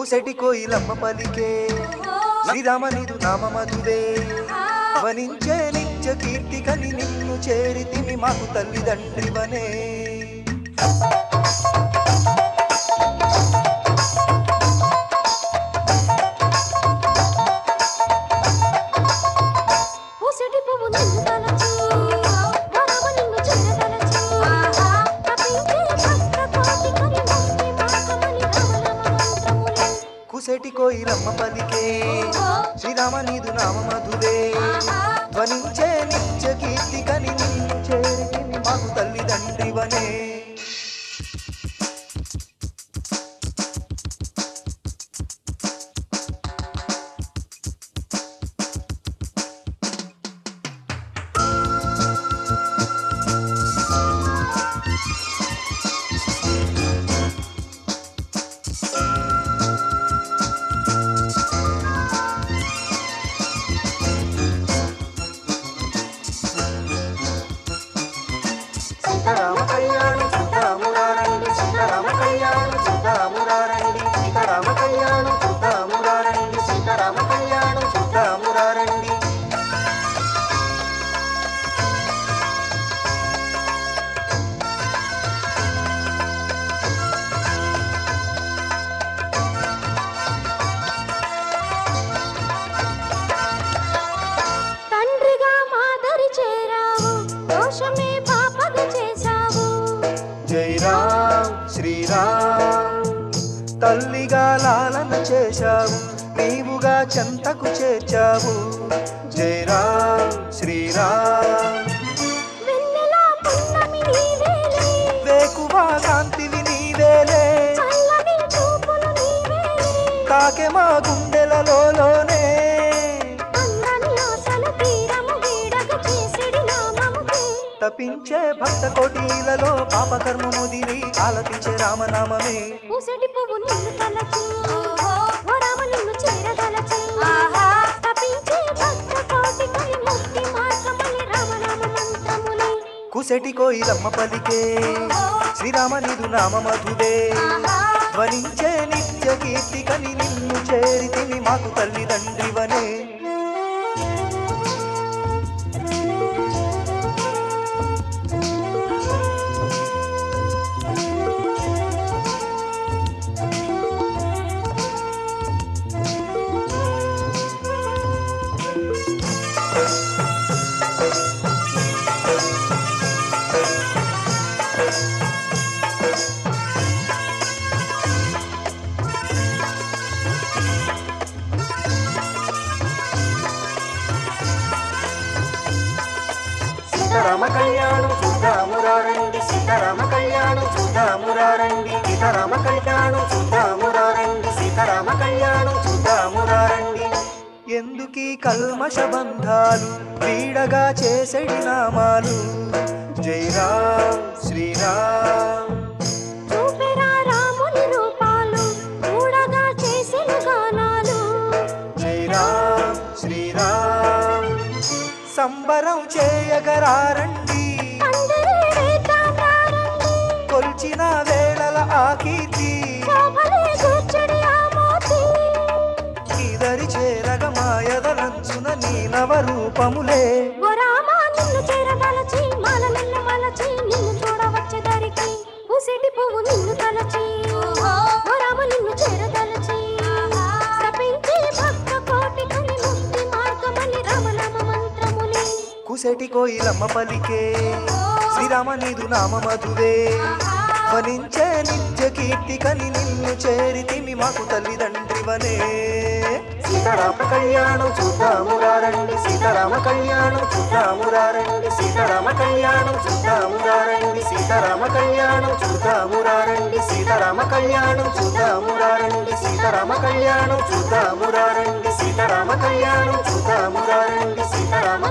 పూసటి కోయిలమ్మ పలికే శ్రీరామ నీదు నామ మధువే ధ్వనించే నిత్య కీర్తి కని నిన్ను చేరితిమి మాకు తల్లిదండ్రివనే పూసటి పువ్వు నిన్ను తలచి వరవ నిన్ను చేరదలచి తపించే భక్త కోటి కని ముక్తి మార్గమని రామనామ మంత్రములే కుసటి కోయిలమ్మ పలికే శ్రీరామ నీదు నామ మధువే ధ్వనించే నిత్య కీర్తి కని నిన్ను చేరితిమి మాకు తల్లిదండ్రివనే సీతారామ కళ్యాణం చూద్దామురారండి సీతారామ కళ్యాణం చూద్దామురారండి సీతారామ కళ్యాణం చూద్దామురారండి సీతారామ కళ్యాణం చూద్దామురారండి తండ్రిగా మాదరి చేరావు దోషమే పాపగ చేశావు జై రామ్ శ్రీరామ్ తల్లిగా లాలన చేశావు నీవుగా చెంతకు చేర్చావు జై రామ్ శ్రీరామ్ వెన్నెల పున్నమి నీవేలే వేకువా కాంతివి నీవేలే చల్లని చూపులు నీవేలే తాకె మా గుండెలలోనే అందని ఆశల తీరము వీడగ చేసిడి నామముకే తపించే భక్త కోటిలలో పాపకర్మము దిని ఆలపించే రామనామమే పూసటి పువ్వు నిన్ను తలచి ఓ రామ నిన్ను చేరదలచి తపించే భక్త కోటి కలి ముక్తి మార్గమని రామనామ మంత్రములే కుసెటి కోయిలమ్మ పలికే శ్రీరామ నీదు నామ మధువే ధ్వనించే నిత్య కీర్తి కని నిన్ను చేరితిని మాకు తల్లిదండ్రివనే సీతారామ కళ్యాణం చూద్దామురారండి సీతారామ కళ్యాణం చూద్దామురారండి సీతారామ కళ్యాణం చూద్దామురారండి సీతారామ కళ్యాణం చూద్దామురారండి ఎందుకీ కల్మష బంధాలు వీడగా చేసడి నామాలు జై రామ్ శ్రీరామ్ చూపెరా రాముని రూపాలు చూడగా చేసిన గానాలు జై రామ్ శ్రీరామ్ సంబరం చేయగరారండి అందరే వేటాడారండి కొల్చిన వేళల ఆ కీర్తి శోభలే కూర్చుడి ఆ మోతి ఇదరి చేరగ మాయదలంచున నీ నవరూపములే ఓ రామ నిన్ను చేరదలచి మాల నిన్ను మలచి నిన్ను చూడవచ్చే దరికి పూసేటి పువ్వు నిన్ను తలచి ఓ రామ నిన్ను చేరదలచి తపించి భక్త కోటి కని ముక్తి మార్గమని రామనామ మంత్రములే కుసెటి కోయిలమ్మ పలికే శ్రీరామ నీదు నామ మధువే ధ్వనించే నిత్య కీర్తి కని నిన్ను చేరితిమి మాకు తల్లిదండ్రివనే సీతారామ కళ్యాణం చూద్దామురారండి సీతారామ కళ్యాణం చూద్దామురారండి సీతారామ కళ్యాణం చూద్దామురారండి సీతారామ కళ్యాణం చూద్దామురారండి సీతారామ కళ్యాణం చూద్దామురారండి సీతారామ కళ్యాణం చూద్దామురారండి సీతారామ కళ్యాణం చూద్దామురారండి సీతారామ